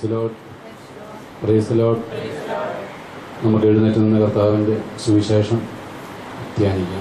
price load price load നമുക്ക് എഴുന്നേറ്റ് നിന്ന് കർത്താവിൻ്റെ സുവിശേഷം ധ്യാനിക്കാം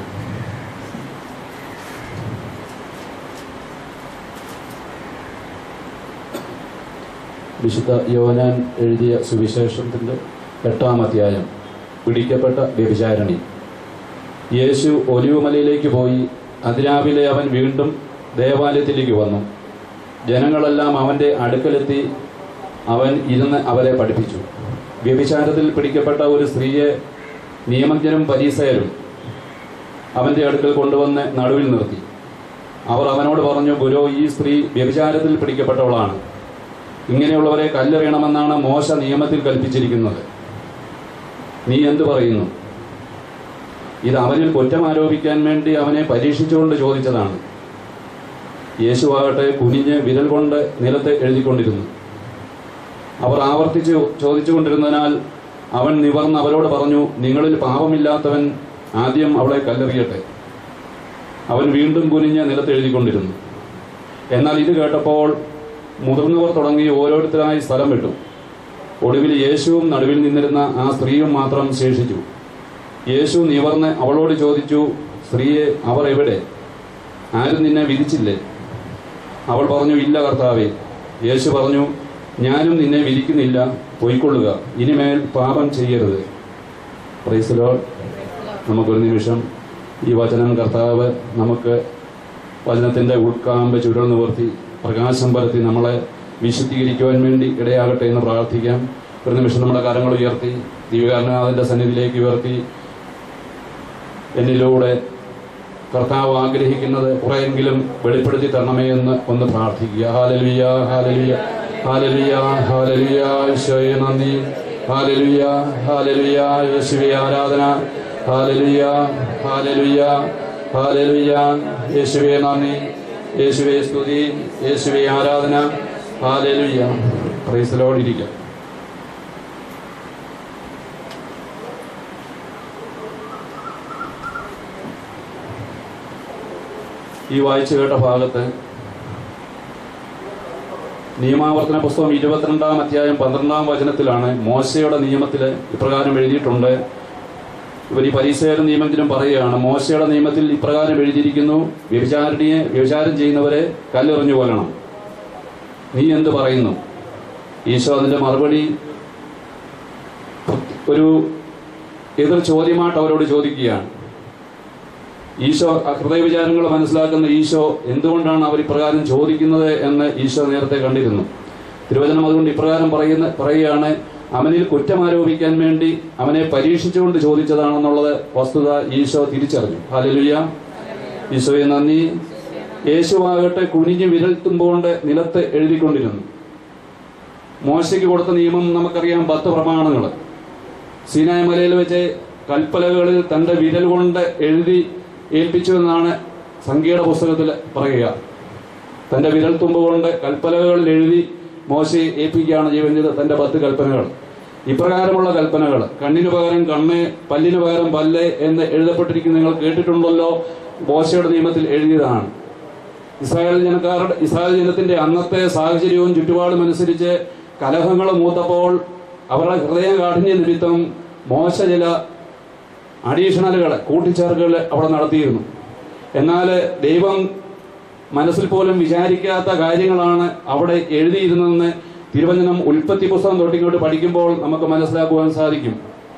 വിശുദ്ധ യോനാൻ എഴുതിയ സുവിശേഷത്തിൻ്റെ എട്ടാം അധ്യായം പിടിക്കപ്പെട്ട വ്യഭിചാരണി യേശു ഒലിവുമലയിലേക്ക് പോയി അതിരാവിലെ അവൻ വീണ്ടും ദേവാലയത്തിലേക്ക് വന്നു ജനങ്ങളെല്ലാം അവൻ്റെ അടുക്കലെത്തി അവൻ ഇരുന്ന് അവരെ പഠിപ്പിച്ചു വ്യഭിചാരത്തിൽ പിടിക്കപ്പെട്ട ഒരു സ്ത്രീയെ നിയമജ്ഞരും പരീസയരും അവൻ്റെ അടുക്കൽ കൊണ്ടുവന്ന് നടുവിൽ നിർത്തി അവർ അവനോട് പറഞ്ഞു ഗുരു ഈ സ്ത്രീ വ്യഭിചാരത്തിൽ പിടിക്കപ്പെട്ടവളാണ് ഇങ്ങനെയുള്ളവരെ കല്ലെറിയണമെന്നാണ് മോശ നിയമത്തിൽ കൽപ്പിച്ചിരിക്കുന്നത് നീ എന്തു പറയുന്നു ഇത് അവനിൽ കുറ്റം ആരോപിക്കാൻ വേണ്ടി അവനെ പരീക്ഷിച്ചുകൊണ്ട് ചോദിച്ചതാണ് യേശുവാകട്ടെ കുനിഞ്ഞ് വിരൽ കൊണ്ട് നിലത്ത് എഴുതിക്കൊണ്ടിരുന്നു അവർ ആവർത്തിച്ച് ചോദിച്ചുകൊണ്ടിരുന്നതിനാൽ അവൻ നിവർന്ന് അവരോട് പറഞ്ഞു നിങ്ങളിൽ പാപമില്ലാത്തവൻ ആദ്യം അവളെ കല്ലെറിയട്ടെ അവൻ വീണ്ടും കുനിഞ്ഞ് നിലത്ത് എഴുതിക്കൊണ്ടിരുന്നു എന്നാൽ ഇത് കേട്ടപ്പോൾ മുതിർന്നവർ തുടങ്ങി ഓരോരുത്തരായി സ്ഥലം വിട്ടു ഒടുവിൽ യേശുവും നടുവിൽ നിന്നിരുന്ന ആ സ്ത്രീയും മാത്രം ശേഷിച്ചു യേശു നിവർന്ന് അവളോട് ചോദിച്ചു സ്ത്രീയെ അവർ എവിടെ ആരും നിന്നെ വിധിച്ചില്ലേ അവൾ പറഞ്ഞു ഇല്ല കർത്താവേ യേശു പറഞ്ഞു ഞാനും നിന്നെ വിധിക്കുന്നില്ല പൊയ്ക്കൊള്ളുക ഇനിമേൽ പാപം ചെയ്യരുത് പ്രൈസലോ നമുക്കൊരു നിമിഷം ഈ വചനം കർത്താവ് നമുക്ക് വചനത്തിൻ്റെ ഉൾക്കാമ്പ് ചുരുൾ നിവർത്തി പ്രകാശം പരത്തി നമ്മളെ വിശുദ്ധീകരിക്കുവാൻ വേണ്ടി ഇടയാകട്ടെ എന്ന് പ്രാർത്ഥിക്കാം ഒരു നിമിഷം നമ്മുടെ കരങ്ങൾ ഉയർത്തി ദിവ്യകാരനാഥൻ്റെ സന്നിധിയിലേക്ക് ഉയർത്തി എന്നിലൂടെ കർത്താവ് ആഗ്രഹിക്കുന്നത് കുറെയെങ്കിലും വെളിപ്പെടുത്തി തരണമേ എന്ന് ഒന്ന് പ്രാർത്ഥിക്കുക ഹാലലുയ ഹാലലുയ ഹാലലുയ ഹാലലുയ ഈശോയെ നന്ദി ഹാലലുയ ഹാലലുയ യേശുവെ ആരാധന ഹാലലുയ ഹാലലുയ ഹാലലുയ യേശുവെ നന്ദി യേശുവെ സ്തുതി യേശുവെ ആരാധന ഹാലലുയ പ്രൈസലോടിരിക്കുക ഈ വായിച്ചു കേട്ട ഭാഗത്ത് നിയമാവർത്തന പുസ്തകം ഇരുപത്തിരണ്ടാം അധ്യായം പന്ത്രണ്ടാം വചനത്തിലാണ് മോശയുടെ നിയമത്തിൽ ഇപ്രകാരം എഴുതിയിട്ടുണ്ട് ഇവർ ഈ പരീക്ഷയുടെ നിയമത്തിലും പറയുകയാണ് മോശയുടെ നിയമത്തിൽ ഇപ്രകാരം എഴുതിയിരിക്കുന്നു വ്യഭിചാരിണിയെ വ്യഭിചാരം ചെയ്യുന്നവരെ കല്ലെറിഞ്ഞു കൊല്ലണം നീ എന്ത് പറയുന്നു ഈശോ അതിന്റെ മറുപടി ഒരു എതിർ ചോദ്യമായിട്ട് അവരോട് ചോദിക്കുകയാണ് ഈശോ ആ ഹൃദയവിചാരങ്ങൾ മനസ്സിലാക്കുന്ന ഈശോ എന്തുകൊണ്ടാണ് അവർ ഇപ്രകാരം ചോദിക്കുന്നത് എന്ന് ഈശോ നേരത്തെ കണ്ടിരുന്നു തിരുവചനം അതുകൊണ്ട് ഇപ്രകാരം പറയുന്ന പറയുകയാണ് അവനിൽ കുറ്റം ആരോപിക്കാൻ വേണ്ടി അവനെ പരീക്ഷിച്ചുകൊണ്ട് ചോദിച്ചതാണെന്നുള്ളത് വസ്തുത ഈശോ തിരിച്ചറിഞ്ഞു ഹാലലുയ ഈശോയെ നന്ദി യേശുവാകട്ടെ കുനിഞ്ഞ് വിരൽത്തുമ്പോണ്ട് നിലത്ത് എഴുതിക്കൊണ്ടിരുന്നു മോശയ്ക്ക് കൊടുത്ത നിയമം നമുക്കറിയാം പത്ത് പ്രമാണങ്ങൾ സീനായ മലയിൽ വെച്ച് കൽപ്പലകളിൽ തന്റെ വിരൽ കൊണ്ട് എഴുതി ഏൽപ്പിച്ചു എന്നാണ് സംഖ്യയുടെ പുസ്തകത്തിൽ പറയുക തന്റെ വിരൽ തുമ്പ് കൊണ്ട് കൽപ്പലകളിൽ എഴുതി മോശയെ ഏൽപ്പിക്കുകയാണ് ചെയ്യുന്നത് തന്റെ പത്ത് കൽപ്പനകൾ ഇപ്രകാരമുള്ള കൽപ്പനകൾ കണ്ണിന് പകരം കണ്ണ് പല്ലിന് പകരം പല്ല് എന്ന് എഴുതപ്പെട്ടിരിക്കുന്ന നിങ്ങൾ കേട്ടിട്ടുണ്ടല്ലോ മോശയുടെ നിയമത്തിൽ എഴുതിയതാണ് ഇസ്രായേൽ ജനക്കാരുടെ ഇസ്രായേൽ ജനത്തിന്റെ അന്നത്തെ സാഹചര്യവും ചുറ്റുപാടും അനുസരിച്ച് കലഹങ്ങൾ മൂത്തപ്പോൾ അവരുടെ ഹൃദയ കാഠിന്യ നിമിത്തം മോശ ചില അഡീഷണലുകൾ കൂട്ടിച്ചേർക്കൽ അവിടെ നടത്തിയിരുന്നു എന്നാൽ ദൈവം മനസ്സിൽ പോലും വിചാരിക്കാത്ത കാര്യങ്ങളാണ് അവിടെ എഴുതിയിരുന്നതെന്ന് തിരുവചനം ഉൽപ്പത്തി പുസ്തകം തൊട്ടിങ്ങോട്ട് പഠിക്കുമ്പോൾ നമുക്ക് മനസ്സിലാക്കുവാൻ സാധിക്കും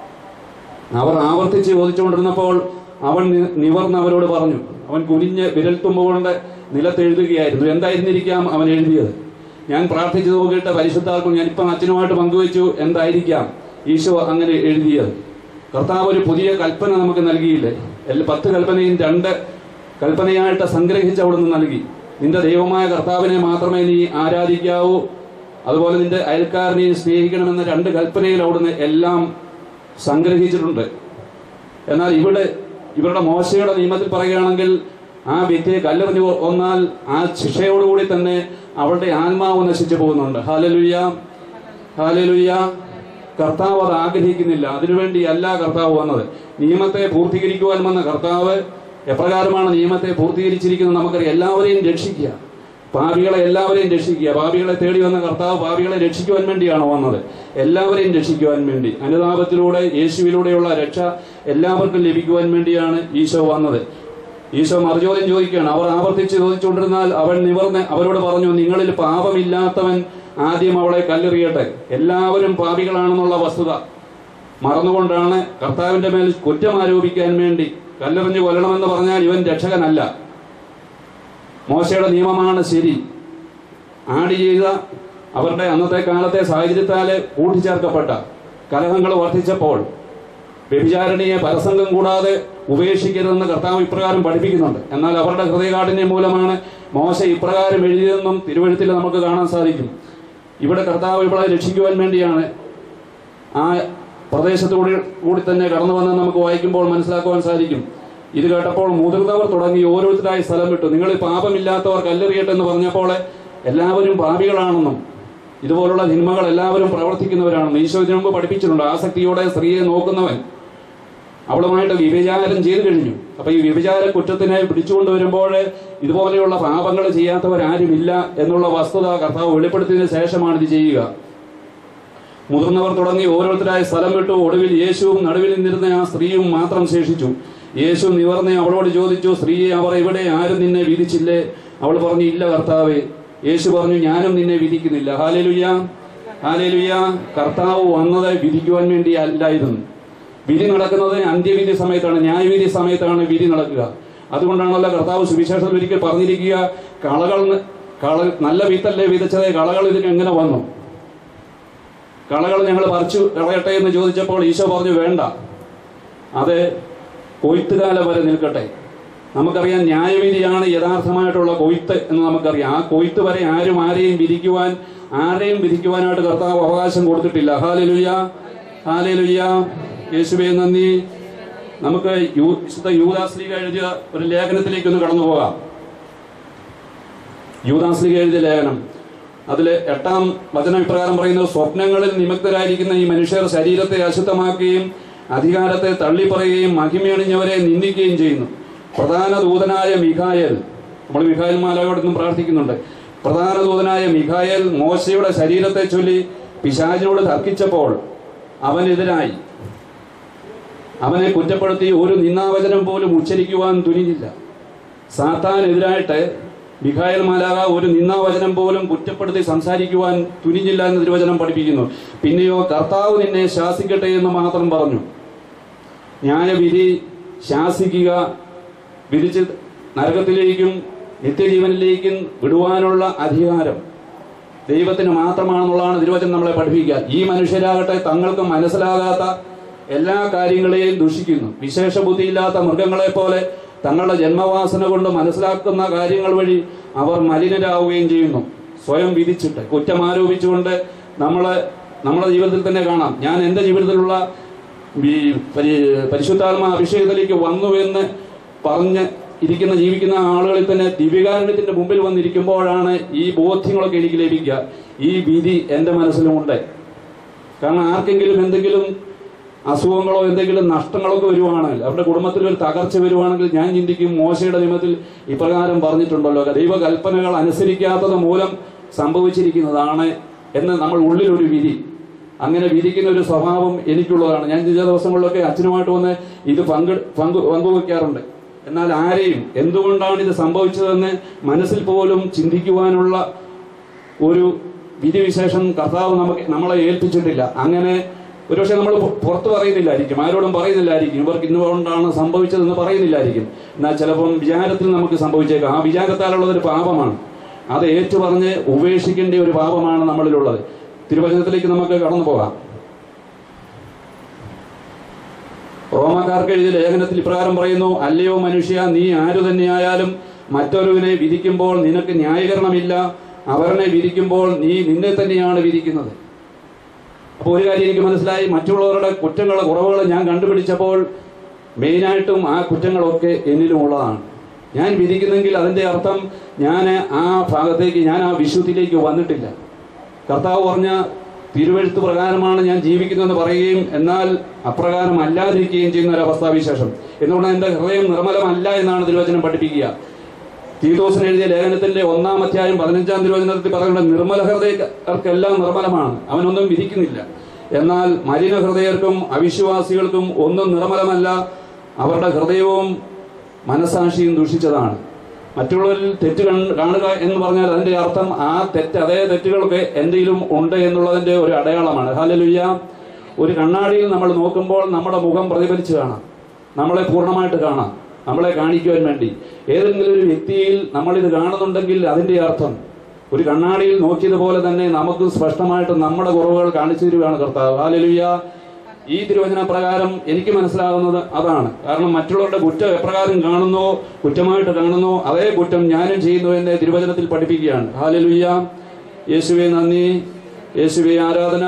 അവർ ആവർത്തിച്ച് ചോദിച്ചുകൊണ്ടിരുന്നപ്പോൾ അവൻ നി- നിവർന്ന് അവരോട് പറഞ്ഞു അവൻ കുനിഞ്ഞ് വിരൽത്തുമ്പ കൊണ്ട് നിലത്തെഴുതുകയായിരുന്നു എന്തായിരുന്നിരിക്കാം അവൻ എഴുതിയത് ഞാൻ പ്രാർത്ഥിച്ചു നോക്കിയിട്ട് പരിശുദ്ധാർക്കും ഞാൻ ഇപ്പം അച്ഛനുമായിട്ട് പങ്കുവെച്ചു എന്തായിരിക്കാം ഈശോ അങ്ങനെ എഴുതിയത് കർത്താവ് ഒരു പുതിയ കൽപ്പന നമുക്ക് നൽകിയില്ലേ എല്ലാ പത്ത് കൽപ്പനയും രണ്ട് കൽപ്പനയായിട്ട് സംഗ്രഹിച്ച് അവിടുന്ന് നൽകി നിന്റെ ദൈവമായ കർത്താവിനെ മാത്രമേ നീ ആരാധിക്കാവൂ അതുപോലെ നിന്റെ അയൽക്കാരനെയും സ്നേഹിക്കണമെന്ന രണ്ട് കൽപ്പനയിൽ അവിടുന്ന് എല്ലാം സംഗ്രഹിച്ചിട്ടുണ്ട് എന്നാൽ ഇവിടെ ഇവരുടെ മോശയുടെ നിയമത്തിൽ പറയുകയാണെങ്കിൽ ആ വ്യക്തിയെ കല്ലെറിഞ്ഞു കൊന്നാൽ ആ ശിക്ഷയോടുകൂടി തന്നെ അവളുടെ ആത്മാവ് നശിച്ചു പോകുന്നുണ്ട് ഹാലലുയ്യ ഹാലലുയ്യ കർത്താവ് അത് ആഗ്രഹിക്കുന്നില്ല അതിനുവേണ്ടി അല്ല കർത്താവ് വന്നത് നിയമത്തെ പൂർത്തീകരിക്കുവാൻ വന്ന കർത്താവ് എപ്രകാരമാണ് നിയമത്തെ പൂർത്തീകരിച്ചിരിക്കുന്നത് നമുക്കറിയാം എല്ലാവരെയും രക്ഷിക്കുക പാപികളെ എല്ലാവരെയും രക്ഷിക്കുക പാപികളെ തേടി വന്ന കർത്താവ് പാപികളെ രക്ഷിക്കുവാൻ വേണ്ടിയാണ് വന്നത് എല്ലാവരെയും രക്ഷിക്കുവാൻ വേണ്ടി അനുതാപത്തിലൂടെ യേശുവിലൂടെയുള്ള രക്ഷ എല്ലാവർക്കും ലഭിക്കുവാൻ വേണ്ടിയാണ് ഈശോ വന്നത് ഈശോ മറുചോദ്യം ചോദിക്കുകയാണ് അവർ ആവർത്തിച്ച് ചോദിച്ചുകൊണ്ടിരുന്നാൽ അവൻ നിവർന്ന് അവരോട് പറഞ്ഞു നിങ്ങളിൽ പാപമില്ലാത്തവൻ ആദ്യം അവളെ കല്ലെറിയട്ടെ എല്ലാവരും പാപികളാണെന്നുള്ള വസ്തുത മറന്നുകൊണ്ടാണ് കർത്താവിന്റെ മേൽ കുറ്റം ആരോപിക്കാൻ വേണ്ടി കല്ലെറിഞ്ഞു കൊല്ലണമെന്ന് പറഞ്ഞാൽ ഇവൻ രക്ഷകനല്ല മോശയുടെ നിയമമാണ് ശരി ആഡ് ചെയ്ത അവരുടെ അന്നത്തെ കാലത്തെ സാഹചര്യത്താല് കൂട്ടിച്ചേർക്കപ്പെട്ട കലഹങ്ങൾ വർദ്ധിച്ചപ്പോൾ വ്യഭിചാരണിയെ പരസംഗം കൂടാതെ ഉപേക്ഷിക്കരുതെന്ന് കർത്താവ് ഇപ്രകാരം പഠിപ്പിക്കുന്നുണ്ട് എന്നാൽ അവരുടെ ഹൃദയകാഠിന്യം മൂലമാണ് മോശ ഇപ്രകാരം എഴുതിയതെന്നും തിരുവഴുത്തിൽ നമുക്ക് കാണാൻ സാധിക്കും ഇവിടെ കർത്താവ് ഇവിടെ രക്ഷിക്കുവാൻ വേണ്ടിയാണ് ആ പ്രദേശത്തുകൂടി കൂടി തന്നെ കടന്നു വന്ന് നമുക്ക് വായിക്കുമ്പോൾ മനസ്സിലാക്കുവാൻ സാധിക്കും ഇത് കേട്ടപ്പോൾ മുതിർന്നവർ തുടങ്ങി ഓരോരുത്തരായി സ്ഥലം വിട്ടു നിങ്ങൾ പാപമില്ലാത്തവർ കല്ലെറിയട്ടെ എന്ന് പറഞ്ഞപ്പോൾ എല്ലാവരും പാപികളാണെന്നും ഇതുപോലുള്ള തിന്മകൾ എല്ലാവരും പ്രവർത്തിക്കുന്നവരാണെന്നും ഈശോ ഇതിനു മുമ്പ് പഠിപ്പിച്ചിട്ടുണ്ട് ആസക്തിയോടെ സ്ത്രീയെ നോക്കുന്നവൻ അവളുമായിട്ട് വ്യഭിചാരം ചെയ്തു കഴിഞ്ഞു അപ്പൊ ഈ വ്യഭിചാര കുറ്റത്തിനെ പിടിച്ചുകൊണ്ട് വരുമ്പോൾ ഇതുപോലെയുള്ള പാപങ്ങൾ ചെയ്യാത്തവരാരുമില്ല എന്നുള്ള വസ്തുത കർത്താവ് വെളിപ്പെടുത്തിയതിനു ശേഷമാണ് ഇത് ചെയ്യുക മുതിർന്നവർ തുടങ്ങി ഓരോരുത്തരായി സ്ഥലം വിട്ടു ഒടുവിൽ യേശുവും നടുവിൽ നിന്നിരുന്ന ആ സ്ത്രീയും മാത്രം ശേഷിച്ചു യേശു നിവർന്ന് അവളോട് ചോദിച്ചു സ്ത്രീയെ അവർ ഇവിടെ ആരും നിന്നെ വിധിച്ചില്ലേ അവൾ പറഞ്ഞു ഇല്ല കർത്താവേ യേശു പറഞ്ഞു ഞാനും നിന്നെ വിധിക്കുന്നില്ല ഹാലേലുയ്യ ഹാലേലുയ്യ കർത്താവ് വന്നത് വിധിക്കുവാൻ വേണ്ടി അല്ലായിരുന്നു വിധി നടക്കുന്നത് അന്ത്യവിധി സമയത്താണ് ന്യായവിധി സമയത്താണ് വിധി നടക്കുക അതുകൊണ്ടാണല്ലോ കർത്താവ് സുവിശേഷത്തിൽ ഒരിക്കൽ പറഞ്ഞിരിക്കുക കളകൾ കള നല്ല വിത്തല്ലേ വിതച്ചതേ കളകൾ ഇതിന് എങ്ങനെ വന്നു കളകൾ ഞങ്ങൾ പറിച്ചു കളയട്ടെ എന്ന് ചോദിച്ചപ്പോൾ ഈശോ പറഞ്ഞു വേണ്ട അത് കൊയ്ത്തുകാലം വരെ നിൽക്കട്ടെ നമുക്കറിയാം ന്യായവിധിയാണ് യഥാർത്ഥമായിട്ടുള്ള കൊയ്ത്ത് എന്ന് നമുക്കറിയാം ആ കൊയ്ത്ത് വരെ ആരും ആരെയും വിധിക്കുവാൻ ആരെയും വിധിക്കുവാനായിട്ട് കർത്താവ് അവകാശം കൊടുത്തിട്ടില്ല ഹാലലുയ്യ ഹാലലുയ്യ യേശുവേ നന്ദി നമുക്ക് യൂ വിശുദ്ധ യൂദാസ്ലീഗ എഴുതിയ ഒരു ലേഖനത്തിലേക്ക് ഒന്ന് കടന്നു പോകാം യൂദാസ്ലീഗ എഴുതിയ ലേഖനം അതിൽ എട്ടാം വചനം ഇപ്രകാരം പറയുന്നത് സ്വപ്നങ്ങളിൽ നിമഗ്നരായിരിക്കുന്ന ഈ മനുഷ്യർ ശരീരത്തെ അശുദ്ധമാക്കുകയും അധികാരത്തെ തള്ളിപ്പറയുകയും മഹിമയണിഞ്ഞവരെ നിന്ദിക്കുകയും ചെയ്യുന്നു പ്രധാന ദൂതനായ മിഖായൽ നമ്മൾ മിഖായൽ മാലായോട് ഇന്നും പ്രാർത്ഥിക്കുന്നുണ്ട് പ്രധാന ദൂതനായ മിഖായൽ മോശയുടെ ശരീരത്തെ ചൊല്ലി പിശാചിനോട് തർക്കിച്ചപ്പോൾ അവനെതിരായി അവനെ കുറ്റപ്പെടുത്തി ഒരു നിന്നാവചനം പോലും ഉച്ചരിക്കുവാൻ തുനിഞ്ഞില്ല സാത്താനെതിരായിട്ട് മിഖായൽ മാലാക ഒരു നിന്നാവചനം പോലും കുറ്റപ്പെടുത്തി സംസാരിക്കുവാൻ തുനിഞ്ഞില്ല എന്ന് തിരുവചനം പഠിപ്പിക്കുന്നു പിന്നെയോ കർത്താവ് നിന്നെ ശാസിക്കട്ടെ എന്ന് മാത്രം പറഞ്ഞു ന്യായവിധി ശാസിക്കുക വിധിച്ച് നരകത്തിലേക്കും നിത്യജീവനിലേക്കും വിടുവാനുള്ള അധികാരം ദൈവത്തിന് മാത്രമാണെന്നുള്ളതാണ് തിരുവചനം നമ്മളെ പഠിപ്പിക്കുക ഈ മനുഷ്യരാകട്ടെ തങ്ങൾക്ക് മനസ്സിലാകാത്ത എല്ലാ കാര്യങ്ങളെയും ദുഷിക്കുന്നു വിശേഷ ബുദ്ധിയില്ലാത്ത മൃഗങ്ങളെ പോലെ തങ്ങളുടെ ജന്മവാസന കൊണ്ട് മനസ്സിലാക്കുന്ന കാര്യങ്ങൾ വഴി അവർ മലിനരാവുകയും ചെയ്യുന്നു സ്വയം വിധിച്ചിട്ട് കുറ്റം ആരോപിച്ചുകൊണ്ട് നമ്മളെ നമ്മുടെ ജീവിതത്തിൽ തന്നെ കാണാം ഞാൻ എൻ്റെ ജീവിതത്തിലുള്ള ഈ പരി- പരിശുദ്ധാത്മ അഭിഷേകത്തിലേക്ക് വന്നു എന്ന് പറഞ്ഞ് ഇരിക്കുന്ന ജീവിക്കുന്ന ആളുകളിൽ തന്നെ ദിവ്യകാരുണ്യത്തിന്റെ മുമ്പിൽ വന്നിരിക്കുമ്പോഴാണ് ഈ ബോധ്യങ്ങളൊക്കെ എനിക്ക് ലഭിക്കുക ഈ വിധി എൻ്റെ മനസ്സിലുമുണ്ട് കാരണം ആർക്കെങ്കിലും എന്തെങ്കിലും അസുഖങ്ങളോ എന്തെങ്കിലും നഷ്ടങ്ങളൊക്കെ വരുവാണെങ്കിൽ അവരുടെ കുടുംബത്തിൽ ഒരു തകർച്ച വരുവാണെങ്കിൽ ഞാൻ ചിന്തിക്കും മോശയുടെ നിയമത്തിൽ ഇപ്രകാരം പറഞ്ഞിട്ടുണ്ടല്ലോ ദൈവകൽപ്പനകൾ അനുസരിക്കാത്തത് മൂലം സംഭവിച്ചിരിക്കുന്നതാണ് എന്ന് നമ്മൾ ഉള്ളിൽ ഒരു വിധി അങ്ങനെ വിധിക്കുന്ന ഒരു സ്വഭാവം എനിക്കുള്ളതാണ് ഞാൻ ചില ദിവസങ്ങളിലൊക്കെ അച്ഛനുമായിട്ട് വന്ന് ഇത് പങ്ക് പങ്കു പങ്കുവെക്കാറുണ്ട് എന്നാൽ ആരെയും എന്തുകൊണ്ടാണ് ഇത് സംഭവിച്ചതെന്ന് മനസ്സിൽ പോലും ചിന്തിക്കുവാനുള്ള ഒരു വിധിവിശേഷം കർത്താവ് നമുക്ക് നമ്മളെ ഏൽപ്പിച്ചിട്ടില്ല അങ്ങനെ ഒരുപക്ഷെ നമ്മൾ പു- പുറത്ത് പറയുന്നില്ലായിരിക്കും ആരോടും പറയുന്നില്ലായിരിക്കും ഇവർക്ക് ഇന്നുകൊണ്ടാണ് സംഭവിച്ചതെന്ന് പറയുന്നില്ലായിരിക്കും എന്നാൽ ചിലപ്പം വിചാരത്തിൽ നമുക്ക് സംഭവിച്ചേക്കാം ആ വിചാരത്താലുള്ളത് ഒരു പാപമാണ് അത് ഏറ്റുപറഞ്ഞ് ഉപേക്ഷിക്കേണ്ട ഒരു പാപമാണ് നമ്മളിലുള്ളത് തിരുവചനത്തിലേക്ക് നമുക്ക് കടന്നു പോകാം റോമാക്കാർക്ക് എഴുതിയ ലേഖനത്തിൽ ഇപ്രകാരം പറയുന്നു അല്ലയോ മനുഷ്യ നീ ആരു തന്നെയായാലും മറ്റൊരുവിനെ വിധിക്കുമ്പോൾ നിനക്ക് ന്യായീകരണമില്ല അവരനെ വിധിക്കുമ്പോൾ നീ നിന്നെ തന്നെയാണ് വിധിക്കുന്നത് അപ്പോൾ ഒരു കാര്യം എനിക്ക് മനസ്സിലായി മറ്റുള്ളവരുടെ കുറ്റങ്ങൾ കുറവുകൾ ഞാൻ കണ്ടുപിടിച്ചപ്പോൾ മെയിനായിട്ടും ആ കുറ്റങ്ങളൊക്കെ എന്നിലും ഉള്ളതാണ് ഞാൻ വിധിക്കുന്നെങ്കിൽ അതിന്റെ അർത്ഥം ഞാൻ ആ ഭാഗത്തേക്ക് ഞാൻ ആ വിശുദ്ധിയിലേക്ക് വന്നിട്ടില്ല കർത്താവ് പറഞ്ഞ തിരുവഴുത്ത് പ്രകാരമാണ് ഞാൻ ജീവിക്കുന്നതെന്ന് പറയുകയും എന്നാൽ അപ്രകാരം അല്ലാതിരിക്കുകയും ചെയ്യുന്ന ഒരു അവസ്ഥാവിശേഷം എന്തുകൊണ്ട് എന്റെ ഹൃദയം നിർമ്മലമല്ല എന്നാണ് തിരുവചനം പഠിപ്പിക്കുക തീതോസിന് എഴുതിയ ലേഖനത്തിന്റെ ഒന്നാം അധ്യായം പതിനഞ്ചാം തിരുവചനത്തിൽ പറയുന്നത് നിർമ്മല ഹൃദയർക്കെല്ലാം നിർമ്മലമാണ് അവനൊന്നും വിധിക്കുന്നില്ല എന്നാൽ മലിന ഹൃദയർക്കും അവിശ്വാസികൾക്കും ഒന്നും നിർമ്മലമല്ല അവരുടെ ഹൃദയവും മനസാക്ഷിയും ദൂഷിച്ചതാണ് മറ്റുള്ളവരിൽ തെറ്റ് കൺ- കാണുക എന്ന് പറഞ്ഞാൽ അതിന്റെ അർത്ഥം ആ തെറ്റ് അതേ തെറ്റുകളൊക്കെ എന്തെങ്കിലും ഉണ്ട് എന്നുള്ളതിന്റെ ഒരു അടയാളമാണ് ഹാലലുയ്യ ഒരു കണ്ണാടിയിൽ നമ്മൾ നോക്കുമ്പോൾ നമ്മുടെ മുഖം പ്രതിഫലിച്ച് കാണാം നമ്മളെ പൂർണ്ണമായിട്ട് കാണാം നമ്മളെ കാണിക്കുവാൻ വേണ്ടി ഏതെങ്കിലും ഒരു വ്യക്തിയിൽ നമ്മളിത് കാണുന്നുണ്ടെങ്കിൽ അതിന്റെ അർത്ഥം ഒരു കണ്ണാടിയിൽ നോക്കിയതുപോലെ തന്നെ നമുക്ക് സ്പഷ്ടമായിട്ട് നമ്മുടെ കുറവുകൾ കാണിച്ചു തരുകയാണ് കർത്താവ് ഹാലലുയ്യ ഈ തിരുവചന പ്രകാരം എനിക്ക് മനസ്സിലാകുന്നത് അതാണ് കാരണം മറ്റുള്ളവരുടെ കുറ്റം എപ്രകാരം കാണുന്നോ കുറ്റമായിട്ട് കാണുന്നോ അതേ കുറ്റം ഞാനും ചെയ്യുന്നു എന്ന് തിരുവചനത്തിൽ പഠിപ്പിക്കുകയാണ് ഹാലലുയ്യ യേശുവെ നന്ദി യേശുവെ ആരാധന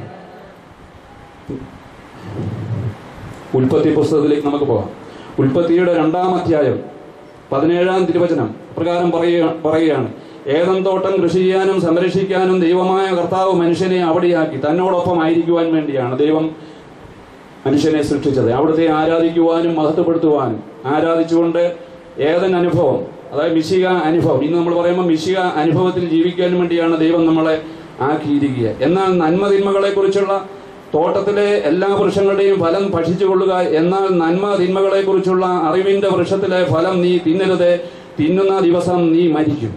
ഉൽപ്പത്തി പുസ്തകത്തിലേക്ക് നമുക്ക് പോകാം ഉൽപ്പത്തിയുടെ രണ്ടാം അധ്യായം പതിനേഴാം തിരുവചനം പ്രകാരം പറയുക പറയുകയാണ് ഏതം തോട്ടം കൃഷി ചെയ്യാനും സംരക്ഷിക്കാനും ദൈവമായ കർത്താവ് മനുഷ്യനെ അവിടെയാക്കി തന്നോടൊപ്പം ആയിരിക്കുവാൻ വേണ്ടിയാണ് ദൈവം മനുഷ്യനെ സൃഷ്ടിച്ചത് അവിടുത്തെ ആരാധിക്കുവാനും മഹത്വപ്പെടുത്തുവാനും ആരാധിച്ചുകൊണ്ട് ഏതൻ അനുഭവം അതായത് മിശിക അനുഭവം ഇന്ന് നമ്മൾ പറയുമ്പോൾ മിശിക അനുഭവത്തിൽ ജീവിക്കാൻ വേണ്ടിയാണ് ദൈവം നമ്മളെ ആക്കിയിരിക്കുക എന്നാൽ നന്മ തിന്മകളെ കുറിച്ചുള്ള തോട്ടത്തിലെ എല്ലാ വൃക്ഷങ്ങളുടെയും ഫലം ഭക്ഷിച്ചു കൊള്ളുക എന്നാൽ നന്മ തിന്മകളെ കുറിച്ചുള്ള അറിവിന്റെ വൃക്ഷത്തിലെ ഫലം നീ തിന്നരുത് തിന്നുന്ന ദിവസം നീ മരിക്കും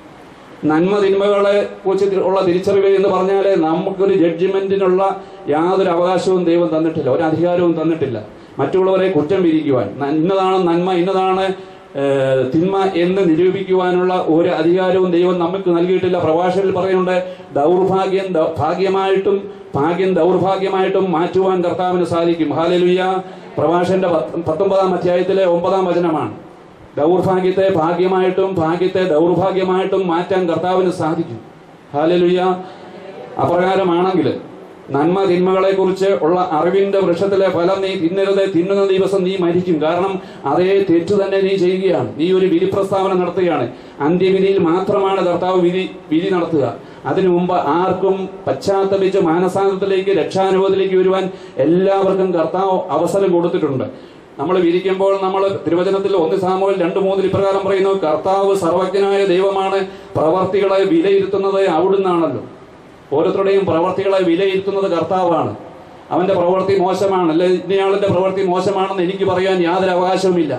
നന്മ തിന്മകളെ കുറിച്ച് ഉള്ള തിരിച്ചറിവ് എന്ന് പറഞ്ഞാൽ നമുക്കൊരു ജഡ്ജിമെന്റിനുള്ള യാതൊരു അവകാശവും ദൈവം തന്നിട്ടില്ല ഒരു അധികാരവും തന്നിട്ടില്ല മറ്റുള്ളവരെ കുറ്റം വിധിക്കുവാൻ ന- ഇന്നതാണ് നന്മ ഇന്നതാണ് ഏഹ്, തിന്മ എന്ന് നിരൂപിക്കുവാനുള്ള ഒരു അധികാരവും ദൈവം നമുക്ക് നൽകിയിട്ടില്ല പ്രഭാഷകത്തിൽ പറയുന്നുണ്ട് ദൗർഭാഗ്യം ദ- ഭാഗ്യമായിട്ടും ഭാഗ്യം ദൗർഭാഗ്യമായിട്ടും മാറ്റുവാൻ കർത്താവിന് സാധിക്കും ഹാലലുയ്യ പ്രഭാഷന്റെ പത്ത് പത്തൊമ്പതാം അധ്യായത്തിലെ ഒമ്പതാം വചനമാണ് ദൗർഭാഗ്യത്തെ ഭാഗ്യമായിട്ടും ഭാഗ്യത്തെ ദൗർഭാഗ്യമായിട്ടും മാറ്റാൻ കർത്താവിന് സാധിക്കും ഹാലലുയ്യ അപ്രകാരമാണെങ്കിൽ നന്മ തിന്മകളെ കുറിച്ച് ഉള്ള അറിവിന്റെ വൃക്ഷത്തിലെ ഫലം നീ തിന്നരുത് തിന്നുന്ന ദിവസം നീ മരിക്കും കാരണം അതേ തെറ്റ് തന്നെ നീ ചെയ്യുകയാണ് നീ ഒരു വിധി പ്രസ്താവന നടത്തുകയാണ് അന്ത്യവിധിയിൽ മാത്രമാണ് കർത്താവ് വിധി വിധി നടത്തുക അതിനു മുമ്പ് ആർക്കും പശ്ചാത്തപിച്ച് മാനസാന്തത്തിലേക്ക് രക്ഷാനുഭവത്തിലേക്ക് വരുവാൻ എല്ലാവർക്കും കർത്താവ് അവസരം കൊടുത്തിട്ടുണ്ട് നമ്മൾ വിരിക്കുമ്പോൾ നമ്മൾ തിരുവചനത്തിൽ ഒന്ന് സാമൂഹൽ രണ്ട് മൂന്നിൽ ഇപ്രകാരം പറയുന്നു കർത്താവ് സർവജ്ഞനായ ദൈവമാണ് പ്രവർത്തികളെ വിലയിരുത്തുന്നത് അവിടുന്നാണല്ലോ ഓരോരുത്തരുടെയും പ്രവർത്തികളെ വിലയിരുത്തുന്നത് കർത്താവാണ് അവന്റെ പ്രവൃത്തി മോശമാണ് അല്ലെ ഇന്നയാളിന്റെ പ്രവൃത്തി മോശമാണെന്ന് എനിക്ക് പറയാൻ യാതൊരു അവകാശവുമില്ല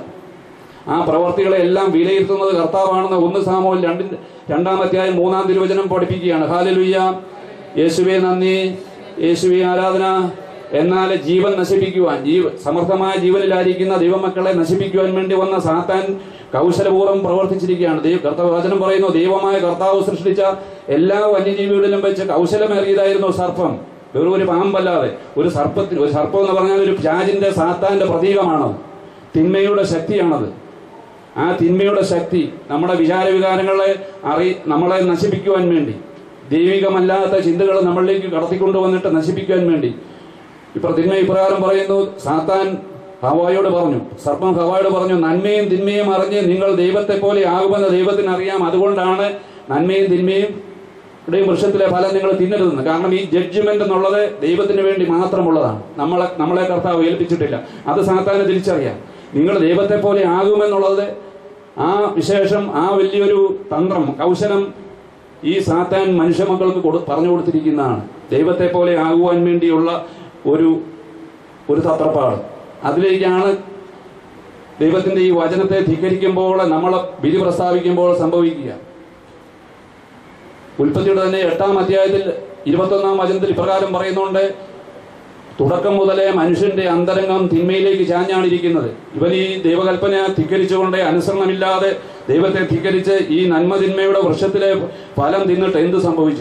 ആ പ്രവർത്തികളെ എല്ലാം വിലയിരുത്തുന്നത് കർത്താവാണെന്ന് ഒന്ന് സാമൂഹൽ രണ്ടിന്റെ രണ്ടാം അധ്യായം മൂന്നാം തിരുവചനം പഠിപ്പിക്കുകയാണ് ഹാലലുയ്യ യേശുവെ നന്ദി യേശുവെ ആരാധന എന്നാൽ ജീവൻ നശിപ്പിക്കുവാൻ ജീവ സമർത്ഥമായ ജീവനിലായിരിക്കുന്ന ദൈവമക്കളെ നശിപ്പിക്കുവാൻ വേണ്ടി വന്ന സാത്താൻ കൗശലപൂർവ്വം പ്രവർത്തിച്ചിരിക്കുകയാണ് ദൈവ കർത്താവ് വചനം പറയുന്നു ദൈവമായ കർത്താവ് സൃഷ്ടിച്ച എല്ലാ വന്യജീവികളിലും വെച്ച് കൗശലമേറിയതായിരുന്നു സർപ്പം വെറും ഒരു പാമ്പല്ലാതെ ഒരു സർപ്പത്തിന് ഒരു സർപ്പം എന്ന് പറഞ്ഞാൽ ഒരു പ്യാജിന്റെ സാത്താന്റെ പ്രതീകമാണത് തിന്മയുടെ ശക്തിയാണത് ആ തിന്മയുടെ ശക്തി നമ്മുടെ വിചാരവികാരങ്ങളെ അറി നമ്മളെ നശിപ്പിക്കുവാൻ വേണ്ടി ദൈവികമല്ലാത്ത ചിന്തകൾ നമ്മളിലേക്ക് കടത്തിക്കൊണ്ടുവന്നിട്ട് നശിപ്പിക്കുവാൻ വേണ്ടി ഇപ്പൊ തിന്മ ഇപ്രകാരം പറയുന്നു സാത്താൻ ഹവായോട് പറഞ്ഞു സർപ്പം ഹവായോട് പറഞ്ഞു നന്മയും തിന്മയും അറിഞ്ഞ് നിങ്ങൾ ദൈവത്തെ പോലെ ആകുമെന്ന് ദൈവത്തിന് അറിയാം അതുകൊണ്ടാണ് നന്മയും തിന്മയും ഇവിടെയും വൃക്ഷത്തിലെ ഫലം നിങ്ങൾ തിന്നരുതെന്ന് കാരണം ഈ ജഡ്ജ്മെന്റ് എന്നുള്ളത് ദൈവത്തിന് വേണ്ടി മാത്രമുള്ളതാണ് നമ്മളെ നമ്മളെ കർത്താവ് ഏൽപ്പിച്ചിട്ടില്ല അത് സാത്താന് തിരിച്ചറിയാം നിങ്ങൾ ദൈവത്തെ പോലെ ആകുമെന്നുള്ളത് ആ വിശേഷം ആ വലിയൊരു തന്ത്രം കൗശലം ഈ സാത്താൻ മനുഷ്യമക്കൾക്ക് കൊടു പറഞ്ഞു കൊടുത്തിരിക്കുന്നതാണ് ദൈവത്തെ പോലെ ആകുവാൻ വേണ്ടിയുള്ള ഒരു ഒരു തത്രപ്പാട് അതിലേക്കാണ് ദൈവത്തിന്റെ ഈ വചനത്തെ ധിക്കരിക്കുമ്പോൾ നമ്മൾ വിധി പ്രസ്താവിക്കുമ്പോൾ സംഭവിക്കുക ഉൽപ്പത്തിയുടെ തന്നെ എട്ടാം അധ്യായത്തിൽ ഇരുപത്തൊന്നാം വചനത്തിൽ ഇപ്രകാരം പറയുന്നുണ്ട് തുടക്കം മുതലേ മനുഷ്യന്റെ അന്തരംഗം തിന്മയിലേക്ക് ചാഞ്ഞാണിരിക്കുന്നത് ഇവൻ ഈ ദൈവകൽപ്പന ധിക്കരിച്ചുകൊണ്ട് അനുസരണമില്ലാതെ ദൈവത്തെ ധിക്കരിച്ച് ഈ നന്മ തിന്മയുടെ വൃക്ഷത്തിലെ ഫലം തിന്നിട്ട് എന്ത് സംഭവിച്ചു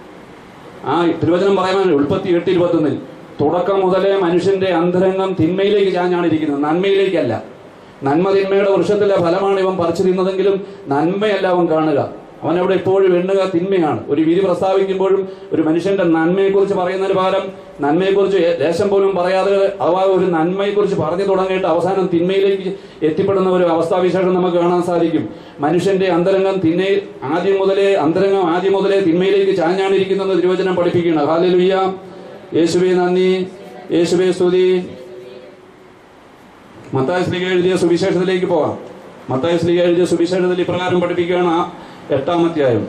ആ തിരുവചനം പറയാൻ ഉൽപ്പത്തി എട്ട് ഇരുപത്തൊന്നിൽ തുടക്കം മുതലേ മനുഷ്യന്റെ അന്തരംഗം തിന്മയിലേക്ക് ചാഞ്ഞാണിരിക്കുന്നത് നന്മയിലേക്കല്ല നന്മ തിന്മയുടെ വൃക്ഷത്തിലെ ഫലമാണ് ഇവൻ പറിച്ചു തിന്നതെങ്കിലും നന്മയല്ല അവൻ കാണുക അവൻ അവിടെ എപ്പോഴും എണ്ണുക തിന്മയാണ് ഒരു വിധി പ്രസ്താവിക്കുമ്പോഴും ഒരു മനുഷ്യന്റെ നന്മയെക്കുറിച്ച് പറയുന്നതിന് പകരം നന്മയെക്കുറിച്ച് ലേശം പോലും പറയാതെ അഥവാ ഒരു നന്മയെക്കുറിച്ച് പറഞ്ഞു തുടങ്ങിയിട്ട് അവസാനം തിന്മയിലേക്ക് എത്തിപ്പെടുന്ന ഒരു അവസ്ഥാവിശേഷം നമുക്ക് കാണാൻ സാധിക്കും മനുഷ്യന്റെ അന്തരംഗം തിന്മയിൽ ആദ്യം മുതലേ അന്തരംഗം ആദ്യം മുതലേ തിന്മയിലേക്ക് ചാഞ്ഞാണിരിക്കുന്നെന്ന് തിരുവചനം പഠിപ്പിക്കുകയാണ് ഹാലലുയ്യ യേശുവെ നന്ദി യേശുവെ സ്തുതി മത്തായ ശ്രീക എഴുതിയ സുവിശേഷത്തിലേക്ക് പോവാം മത്തായ സ്ലീഹ എഴുതിയ സുവിശേഷത്തിൽ ഇപ്രകാരം പഠിപ്പിക്കുകയാണ് ആ എട്ടാമധ്യായം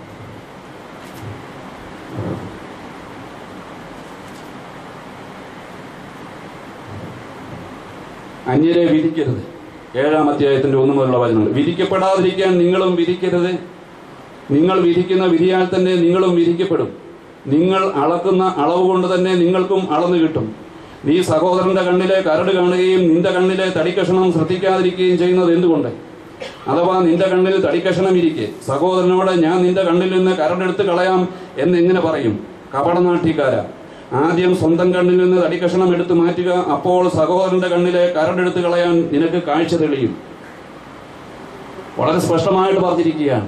അന്യരെ വിധിക്കരുത് ഏഴാം അധ്യായത്തിന്റെ ഒന്ന് മുതലുള്ള വചനങ്ങൾ വിധിക്കപ്പെടാതിരിക്കാൻ നിങ്ങളും വിധിക്കരുത് നിങ്ങൾ വിധിക്കുന്ന വിധിയാൽ തന്നെ നിങ്ങളും വിധിക്കപ്പെടും നിങ്ങൾ അളക്കുന്ന അളവ് കൊണ്ട് തന്നെ നിങ്ങൾക്കും അളന്നു കിട്ടും നീ സഹോദരന്റെ കണ്ണിലെ കരട് കാണുകയും നിന്റെ കണ്ണിലെ തടിക്കഷണം ശ്രദ്ധിക്കാതിരിക്കുകയും ചെയ്യുന്നത് എന്തുകൊണ്ട് അഥവാ നിന്റെ കണ്ണിൽ തടിക്കഷണം ഇരിക്കെ സഹോദരനോട് ഞാൻ നിന്റെ കണ്ണിൽ നിന്ന് കരടെടുത്ത് കളയാം എന്ന് എങ്ങനെ പറയും കപടനാട്ടിക്കാര ആദ്യം സ്വന്തം കണ്ണിൽ നിന്ന് തടിക്കഷണം എടുത്ത് മാറ്റുക അപ്പോൾ സഹോദരന്റെ കണ്ണിലെ കരടെടുത്ത് കളയാൻ നിനക്ക് കാഴ്ച തെളിയും വളരെ സ്പഷ്ടമായിട്ട് പറഞ്ഞിരിക്കുകയാണ്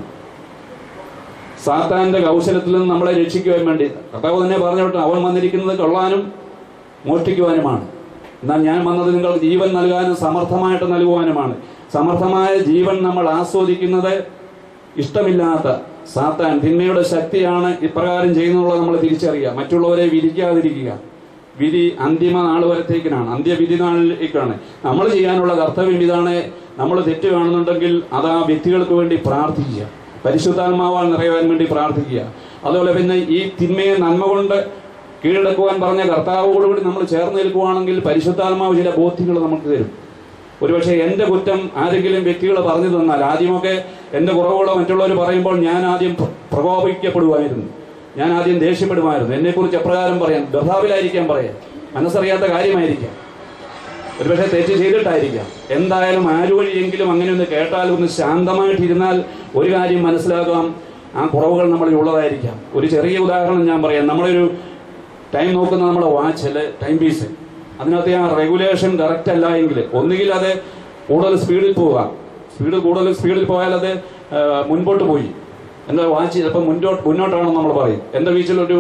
സാത്താന്റെ കൗശലത്തിൽ നിന്ന് നമ്മളെ രക്ഷിക്കുവാൻ വേണ്ടി കർത്താവ് തന്നെ പറഞ്ഞു വിട്ടു അവൻ വന്നിരിക്കുന്നത് കൊള്ളാനും മോഷ്ടിക്കുവാനുമാണ് എന്നാൽ ഞാൻ വന്നത് നിങ്ങൾ ജീവൻ നൽകാനും സമർത്ഥമായിട്ട് നൽകുവാനുമാണ് സമർത്ഥമായ ജീവൻ നമ്മൾ ആസ്വദിക്കുന്നത് ഇഷ്ടമില്ലാത്ത സാത്താൻ തിന്മയുടെ ശക്തിയാണ് ഇപ്രകാരം ചെയ്യുന്നുള്ളത് നമ്മൾ തിരിച്ചറിയുക മറ്റുള്ളവരെ വിധിക്കാതിരിക്കുക വിധി അന്തിമ നാൾ വരത്തേക്കിനാണ് അന്ത്യവിധി നാളിലേക്കാണ് നമ്മൾ ചെയ്യാനുള്ള കർത്തവ്യം ഇതാണ് നമ്മൾ തെറ്റ് കാണുന്നുണ്ടെങ്കിൽ അത് ആ വ്യക്തികൾക്ക് വേണ്ടി പ്രാർത്ഥിക്കുക പരിശുദ്ധാത്മാവാൽ നിറയാൻ വേണ്ടി പ്രാർത്ഥിക്കുക അതുപോലെ പിന്നെ ഈ തിന്മയെ നന്മ കൊണ്ട് കീഴടക്കുവാൻ പറഞ്ഞ കർത്താവോടുകൂടി നമ്മൾ ചേർന്ന് നിൽക്കുവാണെങ്കിൽ പരിശുദ്ധാത്മാവ് ചില ബോധ്യങ്ങൾ നമുക്ക് തരും ഒരുപക്ഷെ എൻ്റെ കുറ്റം ആരെങ്കിലും വ്യക്തികൾ പറഞ്ഞു തന്നാൽ ആദ്യമൊക്കെ എൻ്റെ കുറവുകളോ മറ്റുള്ളവർ പറയുമ്പോൾ ഞാൻ ആദ്യം പ്ര- പ്രകോപിക്കപ്പെടുമായിരുന്നു ഞാൻ ആദ്യം ദേഷ്യപ്പെടുമായിരുന്നു എന്നെക്കുറിച്ച് എപ്രകാരം പറയാൻ ബർഹാവിലായിരിക്കാം പറയാൻ മനസ്സറിയാത്ത കാര്യമായിരിക്കാം ഒരുപക്ഷെ തെറ്റ് ചെയ്തിട്ടായിരിക്കാം എന്തായാലും ആരു വഴിയെങ്കിലും അങ്ങനെ ഒന്ന് കേട്ടാൽ ഒന്ന് ശാന്തമായിട്ടിരുന്നാൽ ഒരു കാര്യം മനസ്സിലാക്കാം ആ കുറവുകൾ നമ്മളിൽ ഉള്ളതായിരിക്കാം ഒരു ചെറിയ ഉദാഹരണം ഞാൻ പറയാം നമ്മളൊരു ടൈം നോക്കുന്ന നമ്മുടെ വാച്ച് അല്ലെ ടൈം പീസ് അതിനകത്ത് ആ റെഗുലേഷൻ കറക്റ്റ് അല്ല എങ്കിൽ ഒന്നുകിൽ അത് കൂടുതൽ സ്പീഡിൽ പോവുക സ്പീഡ് കൂടുതൽ സ്പീഡിൽ പോയാൽ അത് ആ, മുൻപോട്ട് പോയി എൻ്റെ വാച്ച് ചിലപ്പോൾ മുന്നോട്ട് മുന്നോട്ടാണെന്ന് നമ്മൾ പറയും എൻ്റെ വീട്ടിലൊരു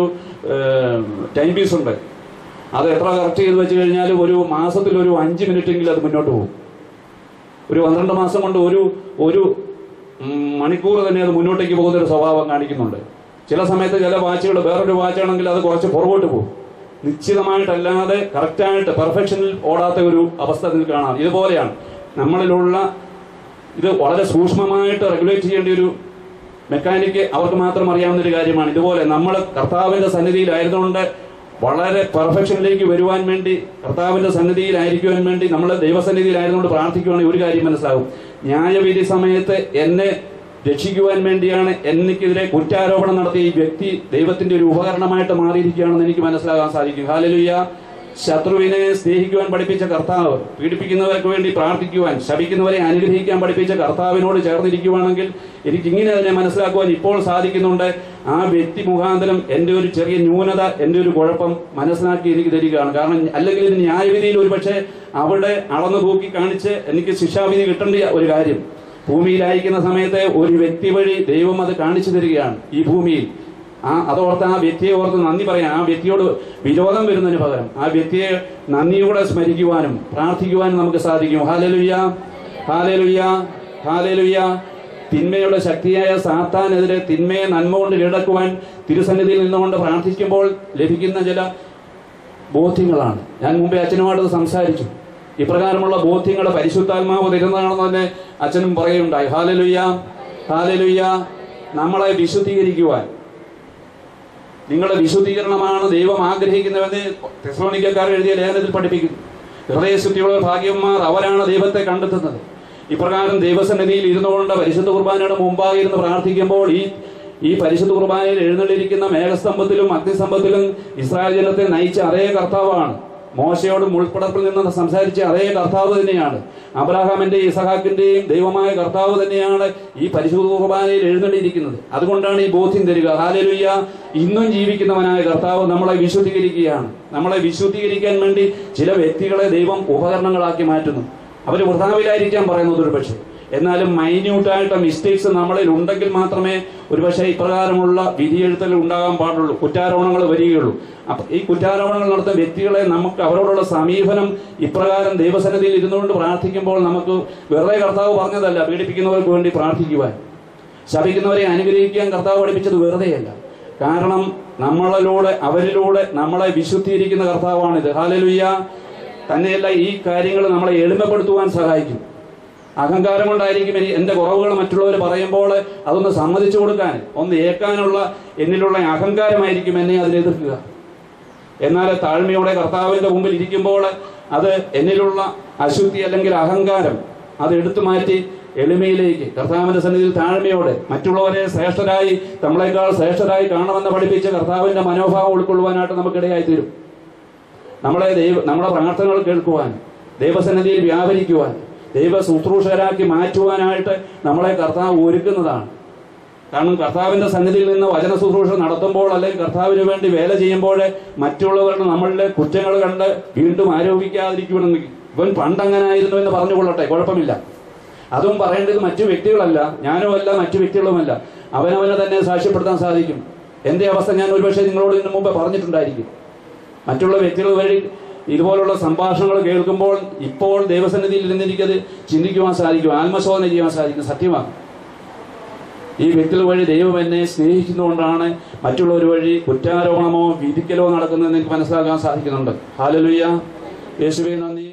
ടൈം പീസ് ഉണ്ട് അത് എത്ര കറക്റ്റ് ചെയ്ത് വെച്ച് കഴിഞ്ഞാൽ ഒരു മാസത്തിൽ ഒരു അഞ്ച് മിനിറ്റെങ്കിലും അത് മുന്നോട്ട് പോകും ഒരു പന്ത്രണ്ട് മാസം കൊണ്ട് ഒരു ഒരു ഉം, മണിക്കൂർ തന്നെ അത് മുന്നോട്ടേക്ക് പോകുന്ന ഒരു സ്വഭാവം കാണിക്കുന്നുണ്ട് ചില സമയത്ത് ചില വാച്ചുകൾ വേറൊരു വാച്ചാണെങ്കിൽ അത് കുറച്ച് പുറകോട്ട് പോകും നിശ്ചിതമായിട്ടല്ലാതെ കറക്റ്റായിട്ട് പെർഫെക്ഷനിൽ ഓടാത്ത ഒരു അവസ്ഥ നിങ്ങൾക്ക് കാണാം ഇതുപോലെയാണ് നമ്മളിലുള്ള ഇത് വളരെ സൂക്ഷ്മമായിട്ട് റെഗുലേറ്റ് ചെയ്യേണ്ട ഒരു മെക്കാനിക്ക് അവർക്ക് മാത്രം അറിയാവുന്ന ഒരു കാര്യമാണ് ഇതുപോലെ നമ്മൾ കർത്താവിന്റെ സന്നിധിയിലായതുകൊണ്ട് വളരെ പെർഫെക്ഷനിലേക്ക് വരുവാൻ വേണ്ടി കർത്താവിന്റെ സന്നിധിയിലായിരിക്കുവാൻ വേണ്ടി നമ്മൾ ദൈവസന്നിധിയിലായതുകൊണ്ട് പ്രാർത്ഥിക്കുവാണെങ്കിൽ ഒരു കാര്യം മനസ്സിലാകും ന്യായവിധി സമയത്ത് എന്നെ രക്ഷിക്കുവാൻ വേണ്ടിയാണ് എനിക്കെതിരെ കുറ്റാരോപണം നടത്തിയ ഈ വ്യക്തി ദൈവത്തിന്റെ ഒരു ഉപകരണമായിട്ട് മാറിയിരിക്കുകയാണെന്ന് എനിക്ക് മനസ്സിലാകാൻ സാധിക്കും ഹാലലുയ്യ ശത്രുവിനെ സ്നേഹിക്കുവാൻ പഠിപ്പിച്ച കർത്താവ് പീഡിപ്പിക്കുന്നവർക്ക് വേണ്ടി പ്രാർത്ഥിക്കുവാൻ ശപിക്കുന്നവരെ അനുഗ്രഹിക്കാൻ പഠിപ്പിച്ച കർത്താവിനോട് ചേർന്നിരിക്കുവാണെങ്കിൽ എനിക്ക് ഇങ്ങനെ അതിനെ മനസ്സിലാക്കുവാൻ ഇപ്പോൾ സാധിക്കുന്നുണ്ട് ആ വ്യക്തി മുഖാന്തരം എൻ്റെ ഒരു ചെറിയ ന്യൂനത എൻ്റെ ഒരു കുഴപ്പം മനസ്സിലാക്കി എനിക്ക് തരികയാണ് കാരണം അല്ലെങ്കിൽ ഇത് ന്യായവിധിയിൽ ഒരുപക്ഷെ അവിടെ അളന്നു തൂക്കി കാണിച്ച് എനിക്ക് ശിക്ഷാവിധി കിട്ടേണ്ട ഒരു കാര്യം ഭൂമിയിലായിരിക്കുന്ന സമയത്ത് ഒരു വ്യക്തി വഴി ദൈവം അത് കാണിച്ചു തരികയാണ് ഈ ഭൂമിയിൽ ആ അതോർത്ത് ആ വ്യക്തിയെ ഓർത്ത് നന്ദി പറയാൻ ആ വ്യക്തിയോട് വിരോധം വരുന്നതിന് പകരം ആ വ്യക്തിയെ നന്ദിയോടെ സ്മരിക്കുവാനും പ്രാർത്ഥിക്കുവാനും നമുക്ക് സാധിക്കും ഹാലലുയ്യ ഹാലലുയ്യ ഹാലലുയ്യ തിന്മയുടെ ശക്തിയായ സാത്താനെതിരെ തിന്മയെ നന്മ കൊണ്ട് കീഴടക്കുവാൻ തിരുസന്നിധിയിൽ നിന്നുകൊണ്ട് പ്രാർത്ഥിക്കുമ്പോൾ ലഭിക്കുന്ന ചില ബോധ്യങ്ങളാണ് ഞാൻ മുമ്പേ അച്ഛനുമായിട്ട് സംസാരിച്ചു ഇപ്രകാരമുള്ള ബോധ്യങ്ങൾ പരിശുദ്ധാത്മാവ് തരുന്നതാണെന്ന് തന്നെ അച്ഛനും പറയുണ്ടായി ഹാലലുയ്യ ഹാലലുയ്യ നമ്മളെ വിശുദ്ധീകരിക്കുവാൻ നിങ്ങളുടെ വിശുദ്ധീകരണമാണ് ദൈവം ആഗ്രഹിക്കുന്നതെന്ന് തെസ്ലോണിക്കക്കാർ എഴുതിയ ലേഖനത്തിൽ പഠിപ്പിക്കുന്നു ഹൃദയശുദ്ധിയുള്ള ഭാഗ്യന്മാർ അവരാണ് ദൈവത്തെ കണ്ടെത്തുന്നത് ഇപ്രകാരം ദൈവസന്നിധിയിൽ ഇരുന്നുകൊണ്ട് പരിശുദ്ധ കുർബാനയുടെ മുമ്പാകെ ഇരുന്ന് പ്രാർത്ഥിക്കുമ്പോൾ ഈ ഈ പരിശുദ്ധ കുർബാനയിൽ എഴുന്നള്ളിരിക്കുന്ന മേഘസ്തംഭത്തിലും അഗ്നിസ്തംഭത്തിലും ഇസ്രായേൽ ജനത്തെ നയിച്ച അതേ കർത്താവാണ് മോശയോട് മുൾപ്പടപ്പിൽ നിന്ന് സംസാരിച്ച അതേ കർത്താവ് തന്നെയാണ് അബ്രാഹാമിന്റെയും ഇസഹാക്കിന്റെയും ദൈവമായ കർത്താവ് തന്നെയാണ് ഈ പരിശുദ്ധ കുർബാനയിൽ എഴുന്നള്ളിയിരിക്കുന്നത് അതുകൊണ്ടാണ് ഈ ബോധ്യം തരിക ഹാലലുയ്യ ഇന്നും ജീവിക്കുന്നവനായ കർത്താവ് നമ്മളെ വിശുദ്ധീകരിക്കുകയാണ് നമ്മളെ വിശുദ്ധീകരിക്കാൻ വേണ്ടി ചില വ്യക്തികളെ ദൈവം ഉപകരണങ്ങളാക്കി മാറ്റുന്നു അവർ വൃഥാവിലായിരിക്കാൻ പറയുന്നത് ഒരു പക്ഷേ എന്നാലും മൈന്യൂട്ടായിട്ട് മിസ്റ്റേക്സ് നമ്മളിൽ ഉണ്ടെങ്കിൽ മാത്രമേ ഒരുപക്ഷെ ഇപ്രകാരമുള്ള വിധിയെഴുത്തൽ ഉണ്ടാകാൻ പാടുള്ളൂ കുറ്റാരോപണങ്ങൾ വരികയുള്ളൂ അപ്പൊ ഈ കുറ്റാരോപണങ്ങൾ നടത്തുന്ന വ്യക്തികളെ നമുക്ക് അവരോടുള്ള സമീപനം ഇപ്രകാരം ദൈവസന്നിധിയിൽ ഇരുന്നുകൊണ്ട് പ്രാർത്ഥിക്കുമ്പോൾ നമുക്ക് വെറുതെ കർത്താവ് പറഞ്ഞതല്ല പീഡിപ്പിക്കുന്നവർക്ക് വേണ്ടി പ്രാർത്ഥിക്കുവാൻ ശപിക്കുന്നവരെ അനുഗ്രഹിക്കാൻ കർത്താവ് പഠിപ്പിച്ചത് വെറുതെയല്ല കാരണം നമ്മളിലൂടെ അവരിലൂടെ നമ്മളെ വിശുദ്ധീകരിക്കുന്ന കർത്താവാണിത് ഹാലലുയ്യ തന്നെയല്ല ഈ കാര്യങ്ങൾ നമ്മളെ എളിമപ്പെടുത്തുവാൻ സഹായിക്കും അഹങ്കാരം കൊണ്ടായിരിക്കും ഇനി എന്റെ കുറവുകൾ മറ്റുള്ളവർ പറയുമ്പോൾ അതൊന്ന് സമ്മതിച്ചു കൊടുക്കാൻ ഒന്ന് ഏക്കാനുള്ള എന്നിലുള്ള അഹങ്കാരമായിരിക്കും എന്നെ അതിനെതിർക്കുക എന്നാൽ താഴ്മയോടെ കർത്താവിന്റെ മുമ്പിൽ ഇരിക്കുമ്പോൾ അത് എന്നിലുള്ള അശുദ്ധി അല്ലെങ്കിൽ അഹങ്കാരം അത് എടുത്തു മാറ്റി എളിമയിലേക്ക് കർത്താവിന്റെ സന്നിധിയിൽ താഴ്മയോടെ മറ്റുള്ളവരെ ശ്രേഷ്ഠരായി നമ്മളെക്കാൾ ശ്രേഷ്ഠരായി കാണണമെന്ന് പഠിപ്പിച്ച കർത്താവിന്റെ മനോഭാവം ഉൾക്കൊള്ളുവാനായിട്ട് നമുക്കിടയായി തീരും നമ്മളെ ദൈവ നമ്മുടെ പ്രാർത്ഥനകൾ കേൾക്കുവാൻ ദൈവസന്നിധിയിൽ വ്യാപരിക്കുവാൻ ദൈവ ശുശ്രൂഷകരാക്കി മാറ്റുവാനായിട്ട് നമ്മളെ കർത്താവ് ഒരുക്കുന്നതാണ് കാരണം കർത്താവിന്റെ സന്നിധിയിൽ നിന്ന് വചന ശുശ്രൂഷ നടത്തുമ്പോൾ അല്ലെങ്കിൽ കർത്താവിന് വേണ്ടി വേല ചെയ്യുമ്പോൾ മറ്റുള്ളവരുടെ നമ്മളുടെ കുറ്റങ്ങൾ കണ്ട് വീണ്ടും ആരോപിക്കാതിരിക്കുമെന്ന് ഇവൻ പണ്ടങ്ങനായിരുന്നു എന്ന് പറഞ്ഞുകൊള്ളട്ടെ കുഴപ്പമില്ല അതും പറയേണ്ടത് മറ്റു വ്യക്തികളല്ല ഞാനോ അല്ല മറ്റു വ്യക്തികളുമല്ല അവനവനെ തന്നെ സാക്ഷ്യപ്പെടുത്താൻ സാധിക്കും എന്റെ അവസ്ഥ ഞാൻ ഒരുപക്ഷെ നിങ്ങളോട് ഇതിനു മുമ്പ് പറഞ്ഞിട്ടുണ്ടായിരിക്കും മറ്റുള്ള വ്യക്തികൾ വഴി ഇതുപോലുള്ള സംഭാഷണങ്ങൾ കേൾക്കുമ്പോൾ ഇപ്പോൾ ദൈവസന്നിധിയിൽ ഇരുന്ന് എനിക്കത് ചിന്തിക്കുവാൻ സാധിക്കും ആത്മശോധന ചെയ്യാൻ സാധിക്കും സത്യമാണ് ഈ വ്യക്തികൾ വഴി ദൈവം എന്നെ സ്നേഹിക്കുന്നതുകൊണ്ടാണ് മറ്റുള്ളവർ വഴി കുറ്റാരോപണമോ വിധിക്കലോ നടക്കുന്നതെന്ന് എനിക്ക് മനസ്സിലാക്കാൻ സാധിക്കുന്നുണ്ട് ഹാലലുയ്യ യേശുവെ നന്ദി